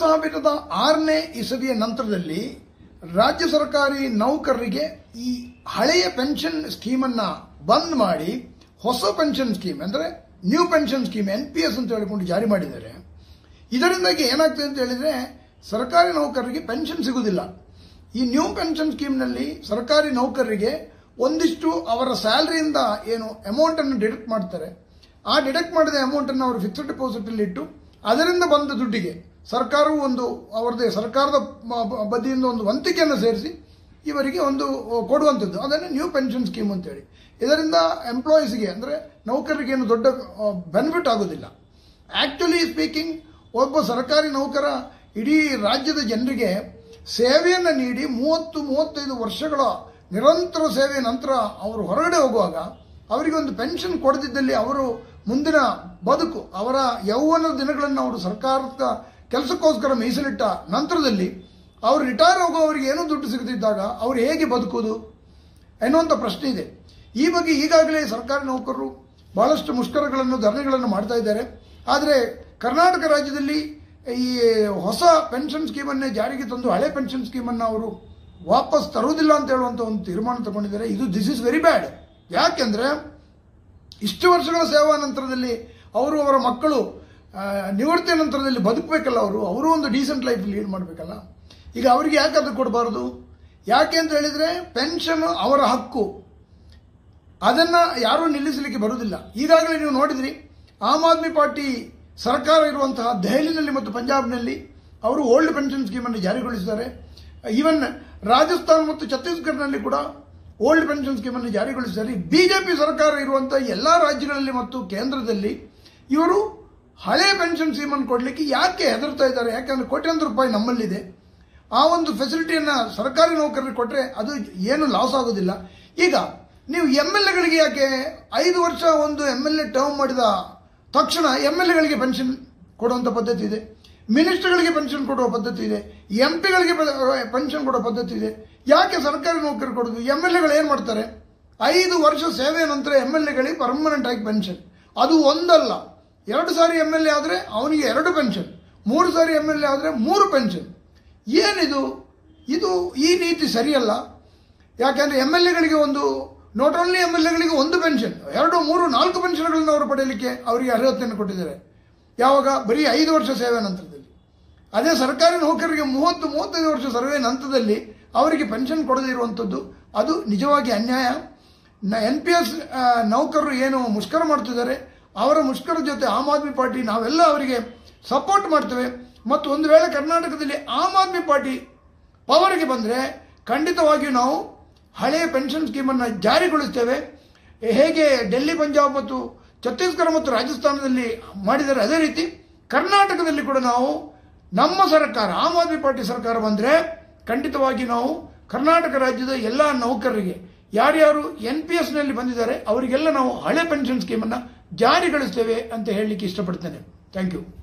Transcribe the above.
ಸಾವಿರದ ಆರನೇ ಇಸವಿಯ ನಂತರದಲ್ಲಿ ರಾಜ್ಯ ಸರ್ಕಾರಿ ನೌಕರರಿಗೆ ಈ ಹಳೆಯ ಪೆನ್ಷನ್ ಸ್ಕೀಮನ್ನ ಬಂದ್ ಮಾಡಿ ಹೊಸ ಪೆನ್ಷನ್ ಸ್ಕೀಮ್ ಅಂದ್ರೆ new pension scheme N P S ಅಂತ ಹೇಳಿಕೊಂಡು ಜಾರಿ ಮಾಡಿದ್ದಾರೆ ಇದರಿಂದಾಗಿ ಏನಾಗ್ತದೆ ಅಂತ ಹೇಳಿದ್ರೆ ಸರ್ಕಾರಿ ನೌಕರರಿಗೆ ಪೆನ್ಷನ್ ಸಿಗುವುದಿಲ್ಲ ಈ ನ್ಯೂ ಪೆನ್ಷನ್ ಸ್ಕೀಮ್ನಲ್ಲಿ ಸರ್ಕಾರಿ ನೌಕರರಿಗೆ ಒಂದಿಷ್ಟು ಅವರ ಸ್ಯಾಲರಿಯಿಂದ ಏನು ಅಮೌಂಟ್ ಅನ್ನು ಡಿಡಕ್ಟ್ ಮಾಡ್ತಾರೆ ಆ ಡಿಡಕ್ಟ್ ಮಾಡಿದ ಅಮೌಂಟ್ ಅನ್ನು ಅವರು ಫಿಕ್ಸ್ಡ್ ಡೆಪಾಸಿಟ್ ಅಲ್ಲಿ ಇಟ್ಟು ಅದರಿಂದ ಬಂದ ದುಡ್ಡಿಗೆ ಸರ್ಕಾರವು ಒಂದು ಅವರದೇ ಸರ್ಕಾರದ ಮ- ಬ- ಬದಿಯಿಂದ ಒಂದು ವಂತಿಕೆಯನ್ನು ಸೇರಿಸಿ ಇವರಿಗೆ ಒಂದು ಕೊಡುವಂಥದ್ದು ಅದನ್ನು ನ್ಯೂ ಪೆನ್ಷನ್ ಸ್ಕೀಮ್ ಅಂತೇಳಿ ಇದರಿಂದ ಎಂಪ್ಲಾಯೀಸ್ಗೆ ಅಂದರೆ ನೌಕರರಿಗೆ ಏನು ದೊಡ್ಡ ಬೆನಿಫಿಟ್ ಆಗೋದಿಲ್ಲ ಆಕ್ಚುಲಿ ಸ್ಪೀಕಿಂಗ್ ಒಬ್ಬ ಸರ್ಕಾರಿ ನೌಕರ ಇಡೀ ರಾಜ್ಯದ ಜನರಿಗೆ ಸೇವೆಯನ್ನು ನೀಡಿ ಮೂವತ್ತು ಮೂವತ್ತೈದು ವರ್ಷಗಳ ನಿರಂತರ ಸೇವೆಯ ನಂತರ ಅವರು ಹೊರಗಡೆ ಹೋಗುವಾಗ ಅವರಿಗೆ ಒಂದು ಪೆನ್ಷನ್ ಕೊಡದಿದ್ದಲ್ಲಿ ಅವರು ಮುಂದಿನ ಬದುಕು ಅವರ ಯೌವನದ ದಿನಗಳನ್ನು ಅವರು ಸರ್ಕಾರದ ಕೆಲಸಕ್ಕೋಸ್ಕರ ಮೀಸಲಿಟ್ಟ ನಂತರದಲ್ಲಿ ಅವರು ರಿಟೈರ್ ಹೋಗುವವರಿಗೆ ಏನೂ ದುಡ್ಡು ಸಿಗದಿದ್ದಾಗ ಅವರು ಹೇಗೆ ಬದುಕುವುದು ಎನ್ನುವಂಥ ಪ್ರಶ್ನೆ ಇದೆ ಈ ಬಗ್ಗೆ ಈಗಾಗಲೇ ಸರ್ಕಾರಿ ನೌಕರರು ಬಹಳಷ್ಟು ಮುಷ್ಕರಗಳನ್ನು ಧರಣಿಗಳನ್ನು ಮಾಡ್ತಾ ಇದ್ದಾರೆ ಆದರೆ ಕರ್ನಾಟಕ ರಾಜ್ಯದಲ್ಲಿ ಈ ಹೊಸ ಪೆನ್ಷನ್ ಸ್ಕೀಮನ್ನೇ ಜಾರಿಗೆ ತಂದು ಹಳೆ ಪೆನ್ಷನ್ ಸ್ಕೀಮನ್ನು ಅವರು ವಾಪಸ್ ತರುವುದಿಲ್ಲ ಅಂತ ಹೇಳುವಂಥ ಒಂದು ತೀರ್ಮಾನ ತಗೊಂಡಿದ್ದಾರೆ ಇದು ದಿಸ್ ಇಸ್ ವೆರಿ ಬ್ಯಾಡ್ ಯಾಕೆಂದ್ರೆ ಇಷ್ಟು ವರ್ಷಗಳ ಸೇವಾ ನಂತರದಲ್ಲಿ ಅವರು ಅವರ ಮಕ್ಕಳು ಆ, ನಿವೃತ್ತಿಯ ನಂತರದಲ್ಲಿ ಬದುಕಬೇಕಲ್ಲ ಅವರು ಅವರು ಒಂದು ಡೀಸೆಂಟ್ ಲೈಫ್ ಲೀಡ್ ಮಾಡಬೇಕಲ್ಲ ಈಗ ಅವರಿಗೆ ಯಾಕೆ ಅದು ಕೊಡಬಾರದು ಯಾಕೆ ಅಂತ ಹೇಳಿದ್ರೆ ಪೆನ್ಷನ್ ಅವರ ಹಕ್ಕು ಅದನ್ನ ಯಾರೂ ನಿಲ್ಲಿಸಲಿಕ್ಕೆ ಬರುವುದಿಲ್ಲ ಈಗಾಗಲೇ ನೀವು ನೋಡಿದ್ರಿ ಆಮ್ ಆದ್ಮಿ ಪಾರ್ಟಿ ಸರ್ಕಾರ ಇರುವಂತಹ ದೆಹಲಿನಲ್ಲಿ ಮತ್ತು ಪಂಜಾಬ್ನಲ್ಲಿ ಅವರು ಓಲ್ಡ್ ಪೆನ್ಷನ್ ಸ್ಕೀಮ್ ಅನ್ನು ಜಾರಿಗೊಳಿಸಿದ್ದಾರೆ ಈವನ್ ರಾಜಸ್ಥಾನ್ ಮತ್ತು ಛತ್ತೀಸ್ಗಢನಲ್ಲಿ ಕೂಡ ಓಲ್ಡ್ ಪೆನ್ಷನ್ ಸ್ಕೀಮ್ ಅನ್ನು ಜಾರಿಗೊಳಿಸಿದ್ದಾರೆ ಬಿಜೆಪಿ ಸರ್ಕಾರ ಇರುವಂತಹ ಎಲ್ಲಾ ರಾಜ್ಯಗಳಲ್ಲಿ ಮತ್ತು ಕೇಂದ್ರದಲ್ಲಿ ಇವರು ಹಳೆ ಪೆನ್ಷನ್ ಸ್ಕೀಮ್ ಅನ್ನು ಕೊಡಲಿಕ್ಕೆ ಯಾಕೆ ಹೆದರ್ತಾ ಇದ್ದಾರೆ ಯಾಕಂದ್ರೆ ಕೋಟ್ಯಾಂತರ ರೂಪಾಯಿ ನಮ್ಮಲ್ಲಿದೆ ಆ ಒಂದು ಫೆಸಿಲಿಟಿಯನ್ನ ಸರ್ಕಾರಿ ನೌಕರರಿಗೆ ಕೊಟ್ಟರೆ ಅದು ಏನು ಲಾಸ್ ಆಗೋದಿಲ್ಲ ಈಗ ನೀವು ಎಮ್ ಎಲ್ ಎಗಳಿಗೆ ಯಾಕೆ ಐದು ವರ್ಷ ಒಂದು ಎಮ್ ಎಲ್ ಎ ಟರ್ಮ್ ಮಾಡಿದ ತಕ್ಷಣ ಎಮ್ ಎಲ್ ಎಗಳಿಗೆ ಪೆನ್ಷನ್ ಕೊಡುವಂಥ ಪದ್ಧತಿ ಇದೆ ಮಿನಿಸ್ಟರ್ಗಳಿಗೆ ಪೆನ್ಷನ್ ಕೊಡುವ ಪದ್ಧತಿ ಇದೆ ಎಂ ಪಿಗಳಿಗೆ ಪೆನ್ಷನ್ ಕೊಡುವ ಪದ್ಧತಿ ಇದೆ ಯಾಕೆ ಸರ್ಕಾರಿ ನೌಕರರು ಕೊಡೋದು ಎಮ್ ಎಲ್ ಎಗಳು ಏನು ಮಾಡ್ತಾರೆ ಐದು ವರ್ಷ ಸೇವೆಯ ನಂತರ ಎಮ್ ಎಲ್ ಎಗಳಿಗೆ ಪರ್ಮನೆಂಟ್ ಆಗಿ ಪೆನ್ಷನ್ ಅದು ಒಂದಲ್ಲ ಎರಡು ಸಾರಿ ಎಮ್ ಎಲ್ ಎ ಆದರೆ ಅವನಿಗೆ ಎರಡು ಪೆನ್ಷನ್ ಮೂರು ಸಾರಿ ಎಮ್ ಎಲ್ ಎ ಆದರೆ ಮೂರು ಪೆನ್ಷನ್ ಏನಿದು ಇದು ಈ ನೀತಿ ಸರಿಯಲ್ಲ ಯಾಕೆಂದ್ರೆ ಎಮ್ ಎಲ್ ಎಗಳಿಗೆ ಒಂದು ನಾಟ್ ಓನ್ಲಿ ಎಮ್ ಎಲ್ ಎಗಳಿಗೆ ಒಂದು ಪೆನ್ಷನ್ ಎರಡು ಮೂರು ನಾಲ್ಕು ಪೆನ್ಷನ್ಗಳನ್ನು ಅವರು ಪಡೆಯಲಿಕ್ಕೆ ಅವರಿಗೆ ಅರ್ಹತೆಯನ್ನು ಕೊಟ್ಟಿದ್ದಾರೆ ಯಾವಾಗ ಬರೀ ಐದು ವರ್ಷ ಸೇವೆ ನಂತರದಲ್ಲಿ ಅದೇ ಸರ್ಕಾರಿ ನೌಕರರಿಗೆ ಮೂವತ್ತು ಮೂವತ್ತೈದು ವರ್ಷ ಸರ್ವೆ ನಂತರದಲ್ಲಿ ಅವರಿಗೆ ಪೆನ್ಷನ್ ಕೊಡದೇ ಇರುವಂಥದ್ದು ಅದು ನಿಜವಾಗಿ ಅನ್ಯಾಯ ಎನ್ ಪಿ ಎಸ್ ನೌಕರರು ಏನು ಮುಷ್ಕರ ಮಾಡ್ತಿದ್ದಾರೆ ಅವರ ಮುಷ್ಕರ ಜೊತೆ ಆಮ್ ಆದ್ಮಿ ಪಾರ್ಟಿ ನಾವೆಲ್ಲ ಅವರಿಗೆ ಸಪೋರ್ಟ್ ಮಾಡ್ತೇವೆ ಮತ್ತು ಒಂದು ವೇಳೆ ಕರ್ನಾಟಕದಲ್ಲಿ ಆಮ್ ಆದ್ಮಿ ಪಾರ್ಟಿ ಪವರ್ಗೆ ಬಂದರೆ ಖಂಡಿತವಾಗಿಯೂ ನಾವು ಹಳೆಯ ಪೆನ್ಷನ್ ಸ್ಕೀಮನ್ನು ಜಾರಿಗೊಳಿಸ್ತೇವೆ ಹೇಗೆ ಡೆಲ್ಲಿ ಪಂಜಾಬ್ ಮತ್ತು ಛತ್ತೀಸ್ಗಢ ಮತ್ತು ರಾಜಸ್ಥಾನದಲ್ಲಿ ಮಾಡಿದರೆ ಅದೇ ರೀತಿ ಕರ್ನಾಟಕದಲ್ಲಿ ಕೂಡ ನಾವು ನಮ್ಮ ಸರ್ಕಾರ ಆಮ್ ಆದ್ಮಿ ಪಾರ್ಟಿ ಸರ್ಕಾರ ಬಂದರೆ ಖಂಡಿತವಾಗಿ ನಾವು ಕರ್ನಾಟಕ ರಾಜ್ಯದ ಎಲ್ಲ ನೌಕರರಿಗೆ ಯಾರ್ಯಾರು ಎನ್ ಪಿ ಎಸ್ನಲ್ಲಿ ಬಂದಿದ್ದಾರೆ ಅವರಿಗೆಲ್ಲ ನಾವು ಹಳೆ ಪೆನ್ಷನ್ ಸ್ಕೀಮನ್ನು ಜಾರಿಗೊಳಿಸ್ತೇವೆ ಅಂತ ಹೇಳಲಿಕ್ಕೆ ಇಷ್ಟಪಡ್ತೇನೆ ಥ್ಯಾಂಕ್ ಯು